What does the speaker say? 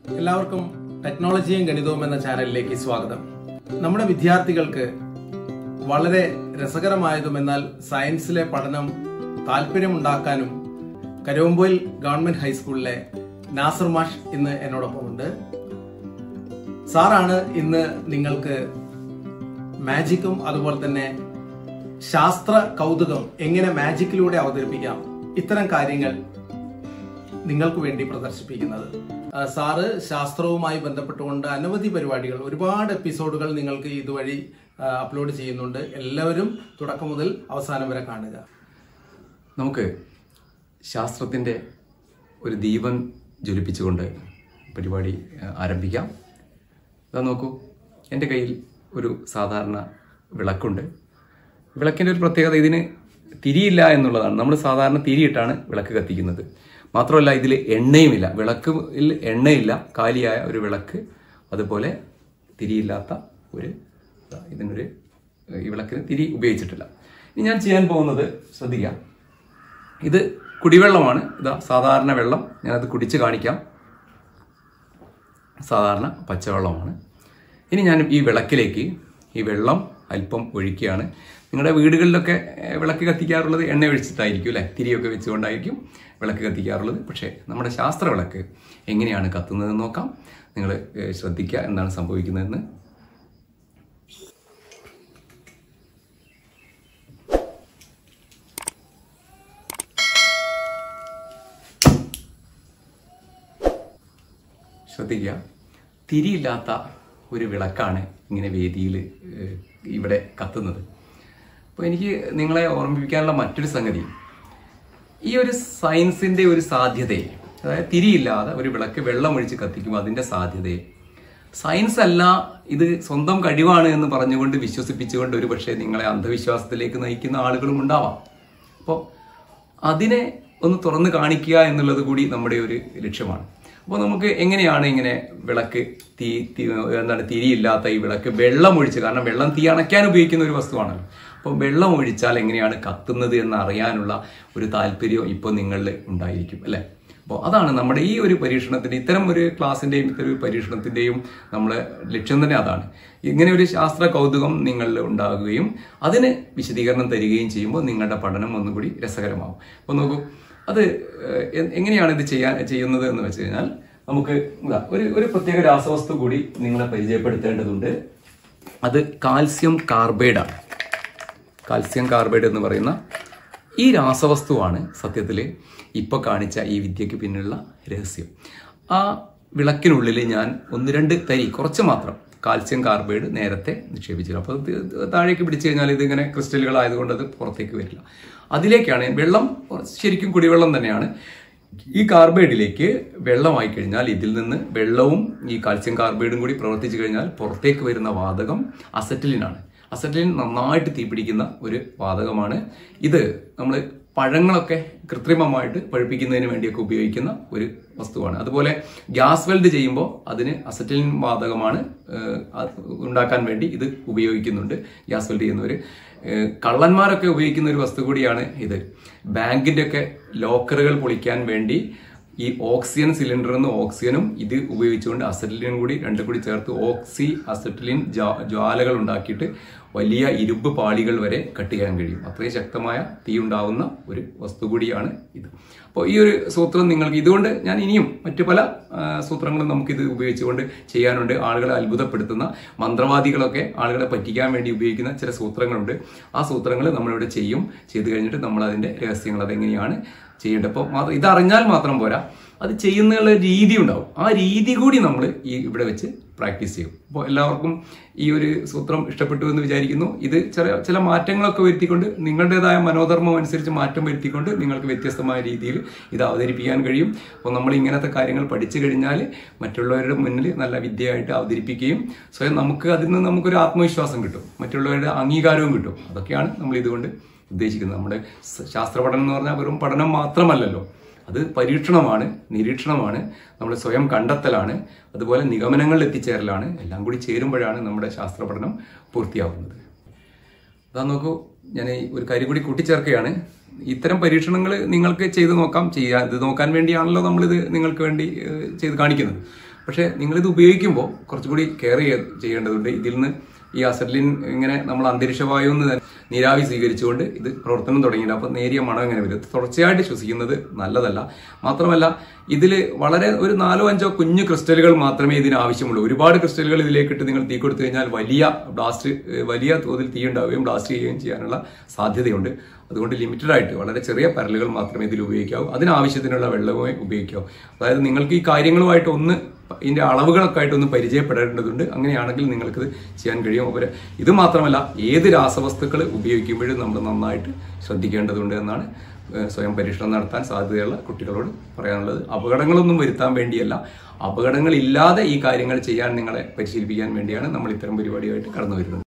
എല്ലാവർക്കും ടെക്നോളജിയും ഗണിതവും എന്ന ചാനലിലേക്ക് സ്വാഗതം നമ്മുടെ വിദ്യാർത്ഥികൾക്ക് വളരെ രസകരമായതും എന്നാൽ സയൻസിലെ പഠനം താല്പര്യമുണ്ടാക്കാനും കരുവമ്പോയിൽ ഗവൺമെന്റ് ഹൈസ്കൂളിലെ നാസർ മാഷ് ഇന്ന് എന്നോടൊപ്പമുണ്ട് സാറാണ് ഇന്ന് നിങ്ങൾക്ക് മാജിക്കും അതുപോലെ തന്നെ ശാസ്ത്ര കൗതുകം എങ്ങനെ മാജിക്കിലൂടെ അവതരിപ്പിക്കാം ഇത്തരം കാര്യങ്ങൾ നിങ്ങൾക്ക് വേണ്ടി പ്രദർശിപ്പിക്കുന്നത് ആ, സാറ് ശാസ്ത്രവുമായി ബന്ധപ്പെട്ടുകൊണ്ട് അനവധി പരിപാടികൾ ഒരുപാട് എപ്പിസോഡുകൾ നിങ്ങൾക്ക് ഇതുവഴി ആ, അപ്ലോഡ് ചെയ്യുന്നുണ്ട് എല്ലാവരും തുടക്കം മുതൽ അവസാനം വരെ കാണുക നമുക്ക് ശാസ്ത്രത്തിൻ്റെ ഒരു ദീപം ജ്വലിപ്പിച്ചുകൊണ്ട് പരിപാടി ആ, ആരംഭിക്കാം ഇതാ നോക്കൂ എൻ്റെ കയ്യിൽ ഒരു സാധാരണ വിളക്കുണ്ട് വിളക്കിൻ്റെ ഒരു പ്രത്യേകത ഇതിന് തിരിയില്ല എന്നുള്ളതാണ് നമ്മൾ സാധാരണ തിരിയിട്ടാണ് വിളക്ക് കത്തിക്കുന്നത് മാത്രമല്ല ഇതിൽ എണ്ണയുമില്ല വിളക്കിൽ എണ്ണയില്ല കാലിയായ ഒരു വിളക്ക് അതുപോലെ തിരിയില്ലാത്ത ഒരു ഇതാ, ഇതിനൊരു ഈ വിളക്കിന് തിരി ഉപയോഗിച്ചിട്ടില്ല ഇനി ഞാൻ ചെയ്യാൻ പോകുന്നത് ശ്രദ്ധിക്കാം ഇത് കുടിവെള്ളമാണ് ഇതാ സാധാരണ വെള്ളം ഞാനത് കുടിച്ച് കാണിക്കാം സാധാരണ പച്ചവെള്ളമാണ് ഇനി ഞാൻ ഈ വിളക്കിലേക്ക് ഈ വെള്ളം അല്പം ഒഴിക്കുകയാണ് നിങ്ങളുടെ വീടുകളിലൊക്കെ ഏഹ്, വിളക്ക് കത്തിക്കാറുള്ളത് എണ്ണ ഒഴിച്ചിട്ടായിരിക്കും അല്ലേ തിരിയൊക്കെ വെച്ചുകൊണ്ടായിരിക്കും വിളക്ക് കത്തിക്കാറുള്ളത് പക്ഷേ നമ്മുടെ ശാസ്ത്ര വിളക്ക് എങ്ങനെയാണ് കത്തുന്നതെന്ന് നോക്കാം നിങ്ങൾ ഏഹ്, ശ്രദ്ധിക്കുക എന്താണ് സംഭവിക്കുന്നതെന്ന് ശ്രദ്ധിക്കുക തിരിയില്ലാത്ത ഒരു വിളക്കാണ് ഇങ്ങനെ വേദിയിൽ ഇവിടെ കത്തുന്നത് അപ്പോൾ എനിക്ക് നിങ്ങളെ ഓർമ്മിപ്പിക്കാനുള്ള മറ്റൊരു സംഗതി ഈ ഒരു സയൻസിന്റെ ഒരു സാധ്യതയെ അതായത് തിരിയില്ലാതെ ഒരു വിളക്ക് വെള്ളമൊഴിച്ച് കത്തിക്കുമ്പോൾ അതിന്റെ സാധ്യതയെ സയൻസ് അല്ല ഇത് സ്വന്തം കഴിവാണ് എന്ന് പറഞ്ഞുകൊണ്ട് വിശ്വസിപ്പിച്ചുകൊണ്ട് ഒരു പക്ഷേ നിങ്ങളെ അന്ധവിശ്വാസത്തിലേക്ക് നയിക്കുന്ന ആളുകളും ഉണ്ടാവാം അപ്പോൾ അതിനെ ഒന്ന് തുറന്ന് കാണിക്കുക എന്നുള്ളത് കൂടി നമ്മുടെ ഒരു ലക്ഷ്യമാണ് അപ്പോൾ നമുക്ക് എങ്ങനെയാണ് ഇങ്ങനെ വിളക്ക് തീ തീ എന്താണ് തിരിയില്ലാത്ത ഈ വിളക്ക് വെള്ളം ഒഴിച്ച് കാരണം വെള്ളം തീ അണയ്ക്കാൻ ഉപയോഗിക്കുന്ന ഒരു വസ്തുവാണല്ലോ അപ്പോൾ വെള്ളം ഒഴിച്ചാൽ എങ്ങനെയാണ് കത്തുന്നത് എന്ന് അറിയാനുള്ള ഒരു താല്പര്യം ഇപ്പോൾ നിങ്ങളിൽ ഉണ്ടായിരിക്കും അല്ലേ അപ്പോൾ അതാണ് നമ്മുടെ ഈ ഒരു പരീക്ഷണത്തിന്റെ ഇത്തരം ഒരു ക്ലാസ്സിന്റെയും ഇത്തരം ഒരു പരീക്ഷണത്തിന്റെയും നമ്മളെ ലക്ഷ്യം തന്നെ അതാണ് ഇങ്ങനെ ഒരു ശാസ്ത്ര കൗതുകം നിങ്ങളിൽ ഉണ്ടാകുകയും അതിന് വിശദീകരണം തരികയും ചെയ്യുമ്പോൾ നിങ്ങളുടെ പഠനം ഒന്നുകൂടി രസകരമാവും അപ്പോൾ നോക്കൂ അത് ഏഹ്, എ- എങ്ങനെയാണ് ഇത് ചെയ്യാൻ ചെയ്യുന്നത് എന്ന് വെച്ച് കഴിഞ്ഞാൽ നമുക്ക് ഇതാ ഒരു ഒരു പ്രത്യേക രാസവസ്തു കൂടി നിങ്ങളെ പരിചയപ്പെടുത്തേണ്ടതുണ്ട് അത് കാൽസ്യം കാർബൈഡാണ് കാൽസ്യം കാർബൈഡ് എന്ന് പറയുന്ന ഈ രാസവസ്തുവാണ് സത്യത്തിൽ ഇപ്പോൾ കാണിച്ച ഈ വിദ്യയ്ക്ക് പിന്നിലുള്ള രഹസ്യം ആ വിളക്കിനുള്ളിൽ ഞാൻ ഒന്ന് രണ്ട് തരി കുറച്ച് മാത്രം കാൽസ്യം കാർബൈഡ് നേരത്തെ നിക്ഷേപിച്ചിരുന്നു അപ്പോൾ ഇത് താഴേക്ക് പിടിച്ചു കഴിഞ്ഞാൽ ഇതിങ്ങനെ ക്രിസ്റ്റലുകളായതുകൊണ്ട് അത് പുറത്തേക്ക് വരില്ല അതിലേക്കാണ് വെള്ളം ശരിക്കും കുടിവെള്ളം തന്നെയാണ് ഈ കാർബൈഡിലേക്ക് വെള്ളമായി കഴിഞ്ഞാൽ ഇതിൽ നിന്ന് വെള്ളവും ഈ കാൽസ്യം കാർബൈഡും കൂടി പ്രവർത്തിച്ചു കഴിഞ്ഞാൽ പുറത്തേക്ക് വരുന്ന വാതകം അസറ്റിലിനാണ് അസറ്റിലിൻ നന്നായിട്ട് തീപിടിക്കുന്ന ഒരു വാതകമാണ് ഇത് നമ്മൾ പഴങ്ങളൊക്കെ കൃത്രിമമായിട്ട് പഴുപ്പിക്കുന്നതിന് വേണ്ടിയൊക്കെ ഉപയോഗിക്കുന്ന ഒരു വസ്തുവാണ് അതുപോലെ ഗ്യാസ് വെൽഡ് ചെയ്യുമ്പോൾ അതിന് അസറ്റിലിൻ വാതകമാണ് ഏഹ്, അത് ഉണ്ടാക്കാൻ വേണ്ടി ഇത് ഉപയോഗിക്കുന്നുണ്ട് ഗ്യാസ് വെൽഡ് ചെയ്യുന്നവർ ഏഹ്, കള്ളന്മാരൊക്കെ ഉപയോഗിക്കുന്ന ഒരു വസ്തു കൂടിയാണ് ഇത് ബാങ്കിന്റെ ഒക്കെ ലോക്കറുകൾ പൊളിക്കാൻ വേണ്ടി ഈ ഓക്സിജൻ സിലിണ്ടറിൽ നിന്ന് ഓക്സിജനും ഇത് ഉപയോഗിച്ചുകൊണ്ട് അസറ്റിലിനും കൂടി രണ്ടും കൂടി ചേർത്ത് ഓക്സി അസറ്റിലിൻ ജാ- ജ്വാലകൾ ഉണ്ടാക്കിയിട്ട് വലിയ ഇരുമ്പ് പാളികൾ വരെ കട്ട് ചെയ്യാൻ കഴിയും അത്രയും ശക്തമായ തീ ഉണ്ടാവുന്ന ഒരു വസ്തു കൂടിയാണ് ഇത് അപ്പോൾ ഈ ഒരു സൂത്രം നിങ്ങൾക്ക് ഇതുകൊണ്ട് ഞാൻ ഇനിയും മറ്റു പല ആ, സൂത്രങ്ങളും നമുക്കിത് ഉപയോഗിച്ചുകൊണ്ട് ചെയ്യാനുണ്ട് ആളുകളെ അത്ഭുതപ്പെടുത്തുന്ന മന്ത്രവാദികളൊക്കെ ആളുകളെ പറ്റിക്കാൻ വേണ്ടി ഉപയോഗിക്കുന്ന ചില സൂത്രങ്ങളുണ്ട് ആ സൂത്രങ്ങൾ നമ്മളിവിടെ ചെയ്യും ചെയ്തു കഴിഞ്ഞിട്ട് നമ്മൾ അതിന്റെ രഹസ്യങ്ങൾ അതെങ്ങനെയാണ് ചെയ്യേണ്ടത് അപ്പോൾ മാത്രം ഇതറിഞ്ഞാൽ മാത്രം പോരാ അത് ചെയ്യുന്നതിനുള്ള രീതി ഉണ്ടാവും ആ രീതി കൂടി നമ്മൾ ഈ ഇവിടെ വെച്ച് പ്രാക്ടീസ് ചെയ്യും അപ്പോൾ എല്ലാവർക്കും ഈ ഒരു സൂത്രം ഇഷ്ടപ്പെട്ടു എന്ന് വിചാരിക്കുന്നു ഇത് ചില ചില മാറ്റങ്ങളൊക്കെ വരുത്തിക്കൊണ്ട് നിങ്ങളുടേതായ മനോധർമ്മം അനുസരിച്ച് മാറ്റം വരുത്തിക്കൊണ്ട് നിങ്ങൾക്ക് വ്യത്യസ്തമായ രീതിയിൽ ഇത് അവതരിപ്പിക്കാൻ കഴിയും അപ്പോൾ നമ്മൾ ഇങ്ങനത്തെ കാര്യങ്ങൾ പഠിച്ചു കഴിഞ്ഞാൽ മറ്റുള്ളവരുടെ മുന്നിൽ നല്ല വിദ്യയായിട്ട് അവതരിപ്പിക്കുകയും സ്വയം നമുക്ക് അതിൽ നിന്ന് നമുക്കൊരു ആത്മവിശ്വാസം കിട്ടും മറ്റുള്ളവരുടെ അംഗീകാരവും കിട്ടും അതൊക്കെയാണ് നമ്മൾ ഇതുകൊണ്ട് ഉദ്ദേശിക്കുന്നത് നമ്മുടെ സ- ശാസ്ത്ര പഠനം എന്ന് പറഞ്ഞാൽ വെറും പഠനം മാത്രമല്ലല്ലോ അത് പരീക്ഷണമാണ് നിരീക്ഷണമാണ് നമ്മൾ സ്വയം കണ്ടെത്തലാണ് അതുപോലെ നിഗമനങ്ങളിൽ എത്തിച്ചേരലാണ് എല്ലാം കൂടി ചേരുമ്പോഴാണ് നമ്മുടെ ശാസ്ത്ര പഠനം പൂർത്തിയാവുന്നത് അതാ നോക്കൂ ഞാൻ ഈ ഒരു കാര്യം കൂടി കൂട്ടിച്ചേർക്കുകയാണ് ഇത്തരം പരീക്ഷണങ്ങൾ നിങ്ങൾക്ക് ചെയ്ത് നോക്കാം ചെയ്യാൻ ഇത് നോക്കാൻ വേണ്ടിയാണല്ലോ നമ്മളിത് നിങ്ങൾക്ക് വേണ്ടി ഏഹ്, ചെയ്ത് കാണിക്കുന്നത് പക്ഷേ നിങ്ങളിത് ഉപയോഗിക്കുമ്പോൾ കുറച്ചുകൂടി കെയർ ചെയ്യേണ്ടതുണ്ട് ഇതിൽ നിന്ന് ഈ അസറ്റ്ലിൻ ഇങ്ങനെ നമ്മൾ അന്തരീക്ഷവായു എന്ന് തന്നെ നീരാവി സ്വീകരിച്ചുകൊണ്ട് ഇത് പ്രവർത്തനം തുടങ്ങിയില്ല അപ്പോൾ നേരിയ മണം ഇങ്ങനെ വരും തുടർച്ചയായിട്ട് ശ്വസിക്കുന്നത് നല്ലതല്ല മാത്രമല്ല ഇതിൽ വളരെ ഒരു നാലോ അഞ്ചോ കുഞ്ഞു ക്രിസ്റ്റലുകൾ മാത്രമേ ഇതിന് ആവശ്യമുള്ളൂ ഒരുപാട് ക്രിസ്റ്റലുകൾ ഇതിലേക്ക് ഇട്ട് നിങ്ങൾ തീ കൊടുത്തു കഴിഞ്ഞാൽ വലിയ ബ്ലാസ്റ്റ് ഏഹ് വലിയ തോതിൽ തീ ഉണ്ടാവുകയും ബ്ലാസ്റ്റ് ചെയ്യുകയും ചെയ്യാനുള്ള സാധ്യതയുണ്ട് അതുകൊണ്ട് ലിമിറ്റഡ് ആയിട്ട് വളരെ ചെറിയ പരലുകൾ മാത്രമേ ഇതിൽ ഉപയോഗിക്കാവൂ അതിനാവശ്യത്തിനുള്ള വെള്ളമേ ഉപയോഗിക്കാവൂ അതായത് നിങ്ങൾക്ക് ഈ കാര്യങ്ങളുമായിട്ട് ഒന്ന് ഇതിന്റെ അളവുകളൊക്കെ ആയിട്ട് ഒന്ന് പരിചയപ്പെടേണ്ടതുണ്ട് അങ്ങനെയാണെങ്കിൽ നിങ്ങൾക്കിത് ചെയ്യാൻ കഴിയും അപ്പോൾ ഇത് മാത്രമല്ല ഏത് രാസവസ്തുക്കൾ ഉപയോഗിക്കുമ്പോഴും നമ്മൾ നന്നായിട്ട് ശ്രദ്ധിക്കേണ്ടതുണ്ട് എന്നാണ് ഏഹ് സ്വയം പരീക്ഷണം നടത്താൻ സാധ്യതയുള്ള കുട്ടികളോട് പറയാനുള്ളത് അപകടങ്ങളൊന്നും വരുത്താൻ വേണ്ടിയല്ല അപകടങ്ങളില്ലാതെ ഈ കാര്യങ്ങൾ ചെയ്യാൻ നിങ്ങളെ പരിശീലിപ്പിക്കാൻ വേണ്ടിയാണ് നമ്മൾ ഇത്തരം പരിപാടിയായിട്ട് കടന്നു വരുന്നത്